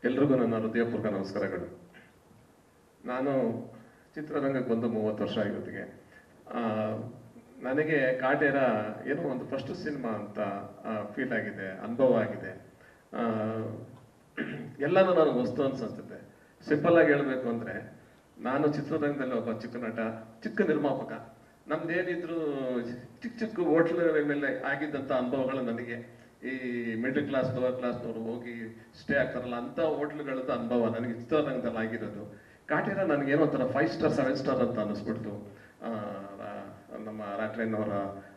ಎಲ್ರಿಗೂ ನನ್ನ ಹೃದಯಪೂರ್ವಕ ನಮಸ್ಕಾರಗಳು ನಾನು ಚಿತ್ರರಂಗಕ್ಕೆ ಬಂದು ಮೂವತ್ತು ವರ್ಷ ಇವತ್ತಿಗೆ ಆ, ನನಗೆ ಕಾಟೇರ ಏನೋ ಒಂದು ಫಸ್ಟ್ ಸಿನಿಮಾ ಅಂತ ಫೀಲ್ ಆಗಿದೆ ಅನುಭವ ಆಗಿದೆ ಆ, ಎಲ್ಲನೂ ನನಗೆ ವಸ್ತು ಅನ್ಸುತ್ತೆ ಸಿಂಪಲ್ ಆಗಿ ಹೇಳ್ಬೇಕು ಅಂದ್ರೆ ನಾನು ಚಿತ್ರರಂಗದಲ್ಲಿ ಒಬ್ಬ ಚಿಕ್ಕ ನಟ ಚಿಕ್ಕ ನಿರ್ಮಾಪಕ ನಮ್ದೇನಿದ್ರು ಚಿಕ್ಕ ಚಿಕ್ಕ ಹೋಟ್ಲ್ ಮೇಲೆ ಆಗಿದ್ದಂಥ ಅನುಭವಗಳು ನನಗೆ ಈ ಮಿಡಲ್ ಕ್ಲಾಸ್ ಲೋವರ್ ಕ್ಲಾಸ್ನವರು ಹೋಗಿ ಸ್ಟೇ ಆಗ್ತಾರಲ್ಲ ಅಂತ ಹೋಟ್ಲ್ಗಳದ್ದು ಅನುಭವ ನನಗೆ ಚಿತ್ರರಂಗದಲ್ಲಿ ಆಗಿರೋದು ಕಾಟೇರ ನನಗೇನೋ ಒಂಥರ ಫೈವ್ ಸ್ಟಾರ್ ಸೆವೆನ್ ಸ್ಟಾರ್ ಅಂತ ಅನ್ನಿಸ್ಬಿಡ್ತು ಆ, ಆ, ನಮ್ಮ ರಾಟ್ಲೈನವರ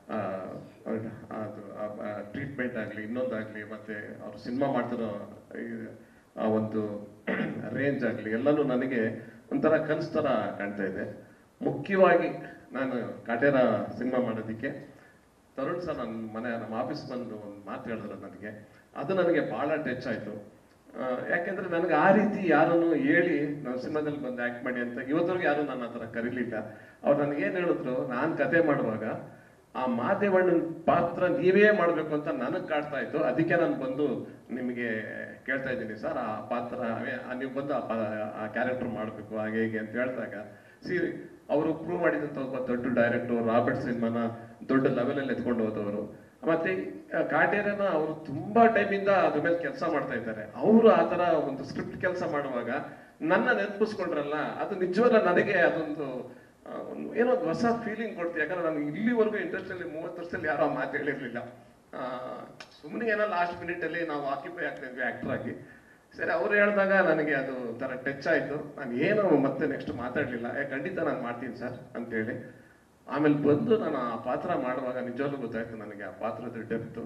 ಅದು ಟ್ರೀಟ್ಮೆಂಟ್ ಆಗಲಿ ಇನ್ನೊಂದಾಗಲಿ ಮತ್ತೆ ಅವರು ಸಿನಿಮಾ ಮಾಡ್ತಿರೋ ಈ, ಆ ಒಂದು ರೇಂಜ್ ಆಗಲಿ ಎಲ್ಲನೂ ನನಗೆ ಒಂಥರ ಕನಸು ಥರ ಕಾಣ್ತಾ ಇದೆ ಮುಖ್ಯವಾಗಿ ನಾನು ಕಾಟೇರ ಸಿನಿಮಾ ಮಾಡೋದಕ್ಕೆ ತರುಣ್ ಸರ್ ನನ್ನ ಮನೆ ನಮ್ಮ ಆಫೀಸ್ ಬಂದು ಒಂದು ಮಾತು ಹೇಳಿದ್ರು ನನಗೆ ಅದು ನನಗೆ ಭಾಳ ಟಚ್ ಆಯಿತು ಯಾಕೆಂದ್ರೆ ನನಗೆ ಆ ರೀತಿ ಯಾರನ್ನು ಹೇಳಿ ನಾನು ಸಿನಿಮಾದಲ್ಲಿ ಬಂದು ಆ್ಯಕ್ಟ್ ಮಾಡಿ ಅಂತ ಇವತ್ತವರೆಗೂ ಯಾರು ನನ್ನ ಆ ಥರ ಕರೀಲಿಲ್ಲ ಅವ್ರು ನನಗೆ ಏನು ಹೇಳಿದ್ರು ನಾನು ಕತೆ ಮಾಡುವಾಗ ಆ ಮಾದೇವಣ್ಣನ ಪಾತ್ರ ನೀವೇ ಮಾಡಬೇಕು ಅಂತ ನನಗೆ ಕಾಡ್ತಾ ಇತ್ತು ಅದಕ್ಕೆ ನಾನು ಬಂದು ನಿಮಗೆ ಕೇಳ್ತಾ ಇದ್ದೀನಿ ಸರ್ ಆ ಪಾತ್ರ ಅವೇ- ಆ ನೀವು ಬಂದು ಆ ಪಾ- ಆ ಕ್ಯಾರೆಕ್ಟರ್ ಮಾಡಬೇಕು ಹಾಗೆ ಹೀಗೆ ಅಂತ ಹೇಳ್ದಾಗ ಸಿ ಅವರು ಪ್ರೂವ್ ಮಾಡಿದಂಥ ಒಬ್ಬ ದೊಡ್ಡ ಡೈರೆಕ್ಟರ್ ರಾಬರ್ಟ್ ಸಿನಿಮಾನ ದೊಡ್ಡ ಲೆವೆಲಲ್ಲಿ ಎತ್ಕೊಂಡು ಹೋದವರು ಮತ್ತೆ ಆ ಕಾಟೇರನ ಅವರು ತುಂಬಾ ಟೈಮಿಂದ ಅದ್ರ ಮೇಲೆ ಕೆಲಸ ಮಾಡ್ತಾ ಇದ್ದಾರೆ ಅವರು ಆ ತರ ಒಂದು ಸ್ಕ್ರಿಪ್ಟ್ ಕೆಲಸ ಮಾಡುವಾಗ ನನ್ನ ನೆನಪಿಸ್ಕೊಂಡ್ರಲ್ಲ ಅದು ನಿಜವಲ್ಲ ನನಗೆ ಅದೊಂದು ಆ, ಒಂದು ಏನೋ ಒಂದು ಹೊಸ ಫೀಲಿಂಗ್ ಕೊಡ್ತೀವಿ ಯಾಕಂದ್ರೆ ನನಗೆ ಇಲ್ಲಿವರೆಗೂ ಇಂಡಸ್ಟ್ರಿಯಲ್ಲಿ ಮೂವತ್ತು ವರ್ಷದಲ್ಲಿ ಯಾರೋ ಆ ಮಾತು ಹೇಳಿರ್ಲಿಲ್ಲ ಸುಮ್ಮನೆ ಏನೋ ಲಾಸ್ಟ್ ಮಿನಿಟ್ ಅಲ್ಲಿ ನಾವು ಆಕ್ಯುಪೈ ಆಗ್ತಾ ಇದ್ವಿ ಆಕ್ಟರ್ ಆಗಿ ಸರಿ ಅವ್ರು ಹೇಳಿದಾಗ ನನಗೆ ಅದು ತರ ಟಚ್ ಆಯ್ತು ನಾನು ಏನು ಮತ್ತೆ ನೆಕ್ಸ್ಟ್ ಮಾತಾಡ್ಲಿಲ್ಲ ಏ ಖಂಡಿತ ನಾನು ಮಾಡ್ತೀನಿ ಸರ್ ಅಂತೇಳಿ ಆಮೇಲೆ ಬಂದು ನಾನು ಆ ಪಾತ್ರ ಮಾಡುವಾಗ ನಿಜವಾಗ್ಲೂ ಗೊತ್ತಾಯ್ತು ನನಗೆ ಆ ಪಾತ್ರದ ಡೆಪ್ತು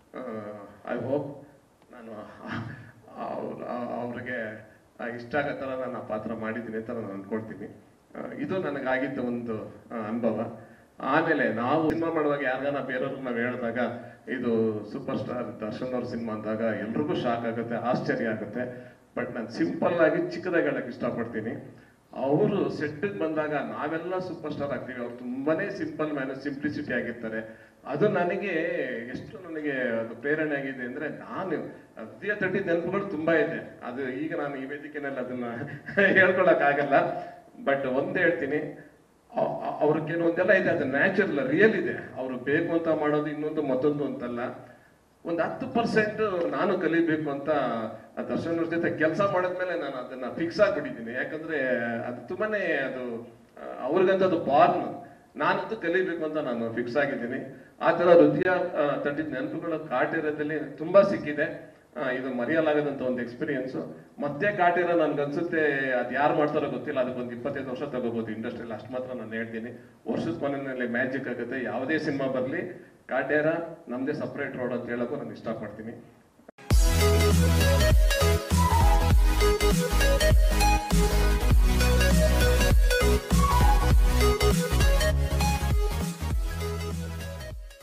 ಐ ಹೋಪ್ ನಾನು ಅವ್ರ- ಅವ್ರಿಗೆ ಇಷ್ಟ ಆಗೋ ಥರ ನಾನು ಆ ಪಾತ್ರ ಮಾಡಿದ್ದೀನಿ ಅಂತ ನಾನು ಅನ್ಕೊಳ್ತೀನಿ ಆ, ಇದು ನನಗಾಗಿದ್ದ ಒಂದು ಆ, ಅನುಭವ ಆಮೇಲೆ ನಾವು ಸಿನಿಮಾ ಮಾಡುವಾಗ ಯಾರಿಗಾನ ಬೇರೆಯವ್ರಿಗೆ ನಾವು ಹೇಳಿದಾಗ ಇದು ಸೂಪರ್ ಸ್ಟಾರ್ ದರ್ಶನ್ ಅವ್ರ ಸಿನಿಮಾ ಅಂದಾಗ ಎಲ್ರಿಗೂ ಶಾಕ್ ಆಗುತ್ತೆ ಆಶ್ಚರ್ಯ ಆಗುತ್ತೆ ಬಟ್ ನಾನು ಸಿಂಪಲ್ ಆಗಿ ಚಿಕ್ಕದಾಗಿ ಹೇಳಕ್ ಇಷ್ಟಪಡ್ತೀನಿ ಅವರು ಸೆಟ್ಟಿಗೆ ಬಂದಾಗ ನಾವೆಲ್ಲ ಸೂಪರ್ ಸ್ಟಾರ್ ಆಗ್ತೀವಿ ಅವ್ರು ತುಂಬಾನೇ ಸಿಂಪಲ್ ಮ್ಯಾನ್ ಸಿಂಪ್ಲಿಸಿಟಿ ಆಗಿರ್ತಾರೆ ಅದು ನನಗೆ ಎಷ್ಟು ನನಗೆ ಅದು ಪ್ರೇರಣೆ ಆಗಿದೆ ಅಂದ್ರೆ ನಾನು ಹೃದಯ ತಟ್ಟಿದ ನೆನಪುಗಳು ತುಂಬಾ ಇದೆ ಅದು ಈಗ ನಾನು ಈ ವೇದಿಕೆನಲ್ಲಿ ಅದನ್ನ ಹೇಳ್ಕೊಳಕ್ ಆಗಲ್ಲ ಬಟ್ ಒಂದ್ ಹೇಳ್ತೀನಿ ಅವ್- ಅವ್- ಅವ್ರ ಕೆಲವೊಂದೆಲ್ಲ ಇದೆ ಅದು ನ್ಯಾಚುರಲ್ ರಿಯಲ್ ಇದೆ ಅವರು ಬೇಕು ಅಂತ ಮಾಡೋದು ಇನ್ನೊಂದು ಮತ್ತೊಂದು ಅಂತಲ್ಲ ಒಂದು ಹತ್ತು ಪರ್ಸೆಂಟ್ ನಾನು ಕಲಿಬೇಕು ಅಂತ ಆ ದರ್ಶನ್ ಅವ್ರ ಜೊತೆ ಕೆಲಸ ಮಾಡಿದ್ಮೇಲೆ ನಾನು ಅದನ್ನ ಫಿಕ್ಸ್ ಆಗಿಬಿಟ್ಟಿದ್ದೀನಿ ಯಾಕಂದ್ರೆ ಅದು ತುಂಬಾನೇ ಅದು ಆ, ಅವ್ರಿಗಂತ ಅದು ಬಾರ್ನ್ ನಾನಂತೂ ಕಲಿಬೇಕು ಅಂತ ನಾನು ಫಿಕ್ಸ್ ಆಗಿದ್ದೀನಿ ಆ ಥರ ಹೃದಯ ಆ, ತಟ್ಟಿದ ನೆನಪುಗಳು ಕಾಟಿರೋದಲ್ಲಿ ತುಂಬಾ ಸಿಕ್ಕಿದೆ ಆ, ಇದು ಮರೆಯಲಾಗದಂತ ಒಂದು ಎಕ್ಸ್ಪೀರಿಯನ್ಸ್ ಮತ್ತೆ ಕಾಟಿರ ನನ್ಗನ್ಸುತ್ತೆ ಅದು ಯಾರು ಮಾಡ್ತಾರೋ ಗೊತ್ತಿಲ್ಲ ಅದಕ್ಕೊಂದು ಇಪ್ಪತ್ತೈದು ವರ್ಷ ತಗೋಬಹುದು ಇಂಡಸ್ಟ್ರಿಯಲ್ಲಿ ಅಷ್ಟು ಮಾತ್ರ ನಾನು ಹೇಳ್ತೀನಿ ವರ್ಷದ ಕೊನೆಯಲ್ಲಿ ಮ್ಯಾಜಿಕ್ ಆಗುತ್ತೆ ಯಾವುದೇ ಸಿನಿಮಾ ಬರಲಿ ಕಾಟೇರ ನಮ್ದೇ ಸಪ್ರೇಟ್ ರೋಡ್ ಅಂತ ಹೇಳಕ್ಕೂ ನಾನು ಇಷ್ಟಪಡ್ತೀನಿ